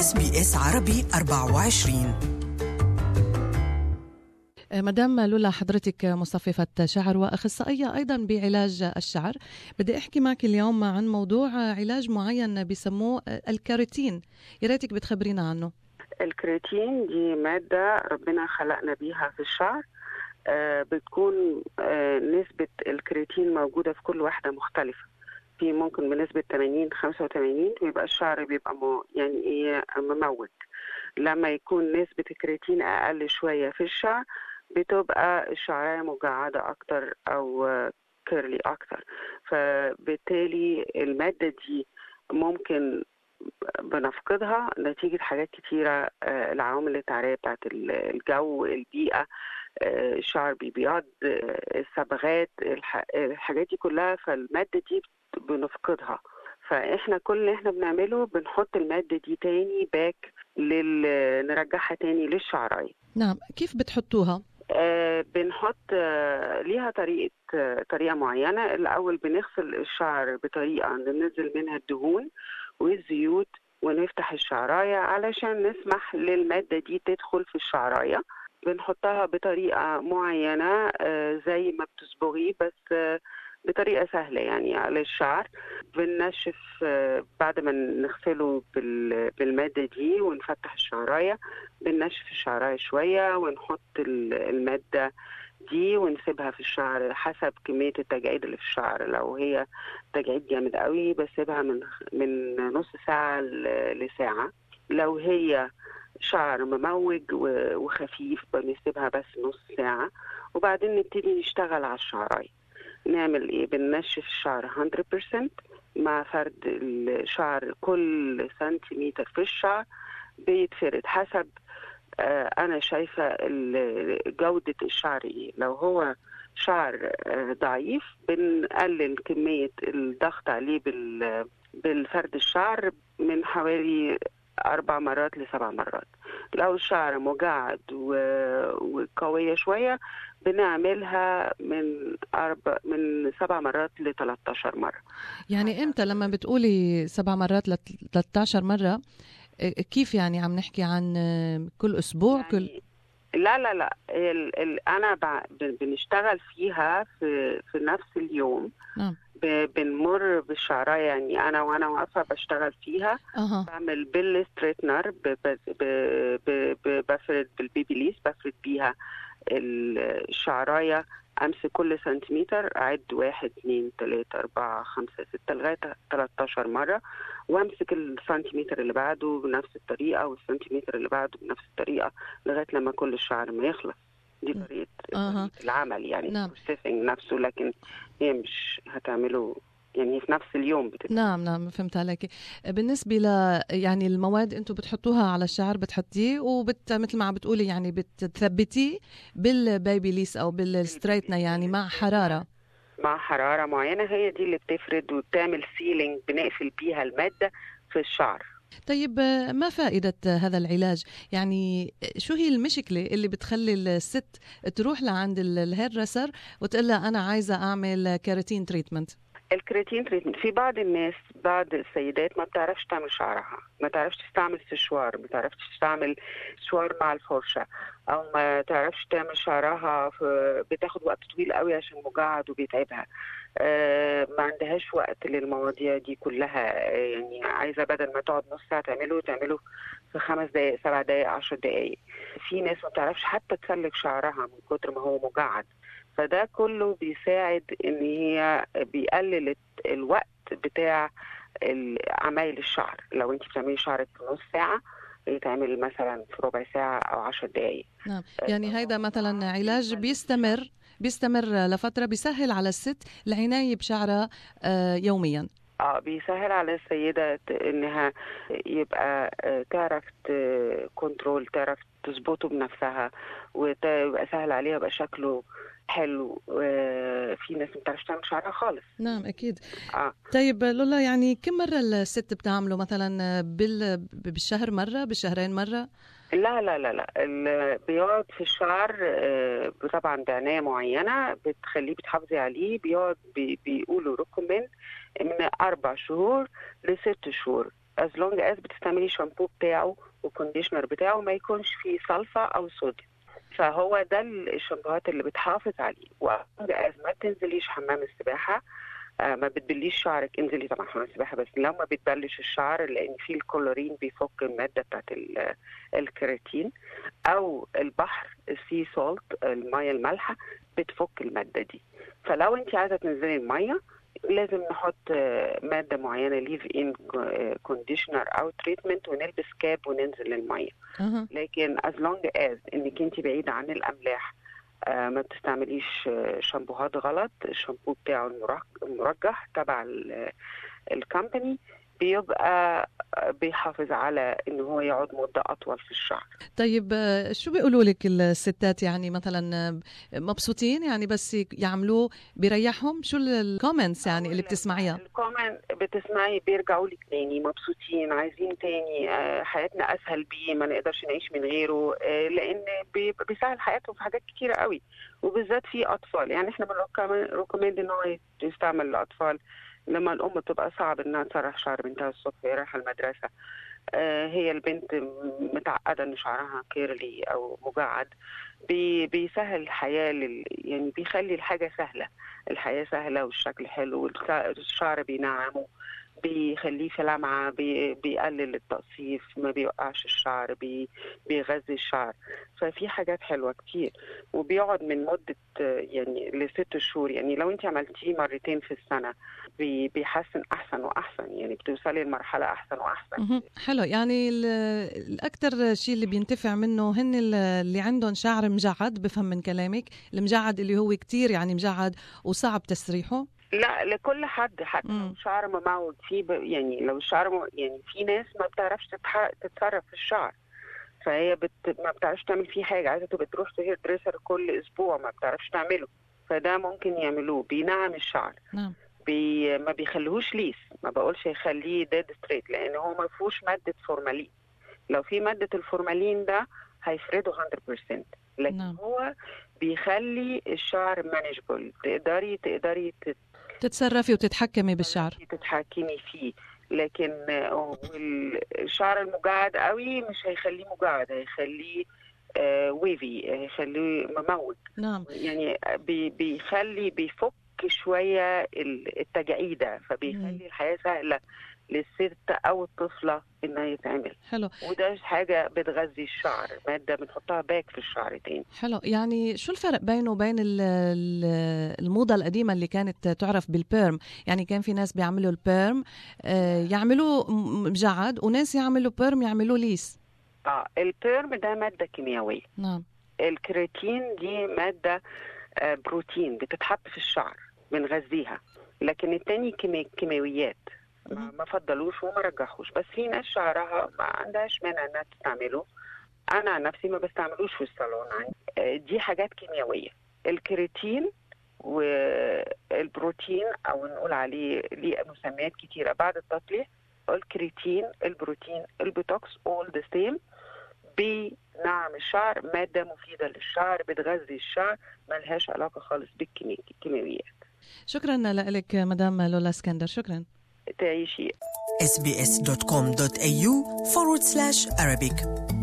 اس بي اس عربي 24 مدام لولا حضرتك مصففة شعر وأخصائية أيضا بعلاج الشعر بدي أحكي معك اليوم عن موضوع علاج معين بسموه الكاريتين يا ريتك بتخبرينا عنه الكرياتين دي مادة ربنا خلقنا بيها في الشعر آه بتكون آه نسبة الكرياتين موجودة في كل واحدة مختلفة في ممكن بنسبة 80 85 ويبقى الشعر بيبقى مو يعني ايه مموت لما يكون نسبة الكرياتين أقل شوية في الشعر بتبقى الشعرية مجعدة أكتر أو كيرلي أكتر فبالتالي المادة دي ممكن بنفقدها نتيجة حاجات كتيرة العوامل التعرية بتاعت الجو البيئة الشعر بيبيض الصبغات الحاجات دي كلها فالمادة دي بنفقدها فاحنا كل اللي احنا بنعمله بنحط المادة دي تاني باك لل... نرجعها تاني للشعراية نعم كيف بتحطوها؟ آه بنحط آه ليها طريقة آه طريقة معينة الأول بنغسل الشعر بطريقة ننزل منها الدهون والزيوت ونفتح الشعراية علشان نسمح للمادة دي تدخل في الشعراية بنحطها بطريقة معينة آه زي ما بتصبغيه بس آه بطريقة سهلة يعني على الشعر بننشف آه بعد ما نغسله بالمادة دي ونفتح الشعراية بننشف الشعراية شوية ونحط المادة دي ونسيبها في الشعر حسب كمية التجاعيد اللي في الشعر لو هي تجاعيد جامد قوي بسيبها من من نص ساعة لساعة لو هي شعر مموج وخفيف بنسيبها بس نص ساعة وبعدين نبتدي نشتغل على الشعراية نعمل ايه بننشف الشعر 100% مع فرد الشعر كل سنتيمتر في الشعر بيتفرد حسب آه انا شايفه جوده الشعر ايه لو هو شعر آه ضعيف بنقلل كميه الضغط عليه بالفرد الشعر من حوالي أربع مرات لسبع مرات لو الشعر مجعد وقوية شوية بنعملها من أربع من سبع مرات ل 13 مرة يعني إمتى لما بتقولي سبع مرات ل 13 مرة كيف يعني عم نحكي عن كل أسبوع يعني كل لا لا لا ال ال أنا بنشتغل فيها في في نفس اليوم نعم بنمر بالشعرايه يعني انا وانا واقفه بشتغل فيها أه. بعمل بالستريتنر بفرد بالبيبي ليس بفرد بيها الشعرايه امسك كل سنتيمتر اعد واحد اثنين ثلاثة أربعة خمسة ستة لغاية 13 مرة وامسك السنتيمتر اللي بعده بنفس الطريقة والسنتيمتر اللي بعده بنفس الطريقة لغاية لما كل الشعر ما يخلص دي طريقة أه. العمل يعني نعم. البروسيسنج نفسه لكن هي مش هتعمله يعني في نفس اليوم بتبقى. نعم نعم فهمت عليك بالنسبة ل يعني المواد انتم بتحطوها على الشعر بتحطيه وبت مثل ما عم بتقولي يعني بتثبتيه بالبيبي ليس او بالستريتنا يعني مع حرارة مع حرارة معينة هي دي اللي بتفرد وبتعمل سيلينج بنقفل بيها المادة في الشعر طيب ما فائدة هذا العلاج؟ يعني شو هي المشكلة اللي بتخلي الست تروح لعند الهير رسر وتقول لها أنا عايزة أعمل كيراتين تريتمنت؟ الكرياتين تريتمنت في بعض الناس بعض السيدات ما بتعرفش تعمل شعرها ما تعرفش تستعمل سشوار ما تعرفش تستعمل سشوار مع الفرشة او ما تعرفش تعمل شعرها في بتاخد وقت طويل قوي عشان مجعد وبيتعبها آه ما عندهاش وقت للمواضيع دي كلها يعني عايزة بدل ما تقعد نص ساعة تعمله تعمله في خمس دقايق سبع دقايق عشر دقايق في ناس ما بتعرفش حتى تسلك شعرها من كتر ما هو مجعد فده كله بيساعد ان هي بيقلل الوقت بتاع عمايل الشعر لو انت بتعملي شعرك في نص ساعه يتعمل مثلا في ربع ساعه او عشر دقائق نعم يعني هيدا مثلا علاج بيستمر بيستمر لفتره بيسهل على الست العنايه بشعرها يوميا اه بيسهل على السيدة انها يبقى تعرف كنترول تعرف تظبطه بنفسها ويبقى سهل عليها يبقى شكله حلو في ناس ما بتعرفش تعمل شعرها خالص نعم اكيد اه طيب لولا يعني كم مره الست بتعمله مثلا بال... بالشهر مره بالشهرين مره لا لا لا لا بيقعد في الشعر طبعا بعناية معينة بتخليه بتحافظي عليه بيقعد بي بيقولوا ريكومند من أربع شهور لست شهور از لونج از بتستعملي شامبو بتاعه والكونديشنر بتاعه ما يكونش فيه صلفه او صوديوم فهو ده الشامبوهات اللي بتحافظ عليه وأز ما تنزليش حمام السباحه آه ما بتبليش شعرك انزلي طبعا حمام السباحه بس لو ما بتبلش الشعر لان فيه الكلورين بيفك الماده بتاعت الكرياتين او البحر السي سولت الميه المالحه بتفك الماده دي فلو انت عايزه تنزلي الميه لازم نحط ماده معينه ليف ان كونديشنر او تريتمنت ونلبس كاب وننزل للميه أها. لكن از لونج از انك انت بعيده عن الاملاح آه ما بتستعمليش شامبوهات غلط الشامبو بتاعه المرجح تبع الكامباني بيبقى بيحافظ على ان هو يقعد مده اطول في الشعر طيب شو بيقولوا لك الستات يعني مثلا مبسوطين يعني بس يعملوه بيريحهم شو الكومنتس يعني اللي بتسمعيها الكومنت بتسمعي بيرجعوا لك تاني مبسوطين عايزين تاني حياتنا اسهل بيه ما نقدرش نعيش من غيره لان بيسهل حياتهم في حاجات كتيره قوي وبالذات في اطفال يعني احنا بنريكومند ان هو يستعمل للاطفال لما الام بتبقى صعب انها تسرح شعر بنتها الصبح وهي رايحه المدرسه آه هي البنت متعقده ان شعرها كيرلي او مجعد بي بيسهل الحياه لل يعني بيخلي الحاجه سهله الحياه سهله والشكل حلو والشعر بينعمه بيخليه في لمعة بي بيقلل التقصيف ما بيوقعش الشعر بي بيغذي الشعر ففي حاجات حلوة كتير وبيقعد من مدة يعني لست شهور يعني لو انت عملتيه مرتين في السنة بي بيحسن أحسن وأحسن يعني بتوصلي لمرحلة أحسن وأحسن حلو يعني الأكثر شيء اللي بينتفع منه هن اللي عندهم شعر مجعد بفهم من كلامك المجعد اللي هو كتير يعني مجعد وصعب تسريحه لا لكل حد حتى لو شعر مموج فيه يعني لو الشعر م... يعني في ناس ما بتعرفش تتح... تتصرف في الشعر فهي بت... ما بتعرفش تعمل فيه حاجه عايزه تبقى تروح تهير دريسر كل اسبوع ما بتعرفش تعمله فده ممكن يعملوه بينعم الشعر نعم بي... ما بيخليهوش ليس ما بقولش يخليه ديد ستريت لان هو ما فيهوش ماده فورمالين لو في ماده الفورمالين ده هيفرده 100% لكن نعم. هو بيخلي الشعر مانجبل تقدري تقدري تت... تتصرفي وتتحكمي بالشعر تتحكمي فيه لكن الشعر المجعد قوي مش هيخليه مجعد هيخليه آه ويفي هيخليه مموج نعم يعني بي بيخلي بيفك شويه التجعيده فبيخلي الحياه سهله للست او الطفله انها يتعمل حلو وده حاجه بتغذي الشعر ماده بنحطها باك في الشعر تاني حلو يعني شو الفرق بينه وبين الموضه القديمه اللي كانت تعرف بالبيرم يعني كان في ناس بيعملوا البيرم آه يعملوا مجعد وناس يعملوا بيرم يعملوا ليس اه البيرم ده ماده كيميائيه نعم الكرياتين دي ماده آه بروتين بتتحط في الشعر بنغذيها لكن التاني كيماويات ما فضلوش وما رجحوش بس في ناس شعرها ما عندهاش مانع انها تستعمله انا عن نفسي ما بستعملوش في الصالون عندي دي حاجات كيميائيه الكرياتين والبروتين او نقول عليه ليه مسميات كتيره بعد التصليح الكرياتين البروتين البوتوكس اول ذا سيم بنعم الشعر ماده مفيده للشعر بتغذي الشعر ملهاش علاقه خالص بالكيماويات شكرا لك مدام لولا اسكندر شكرا تعيشي sbs.com.au forward slash Arabic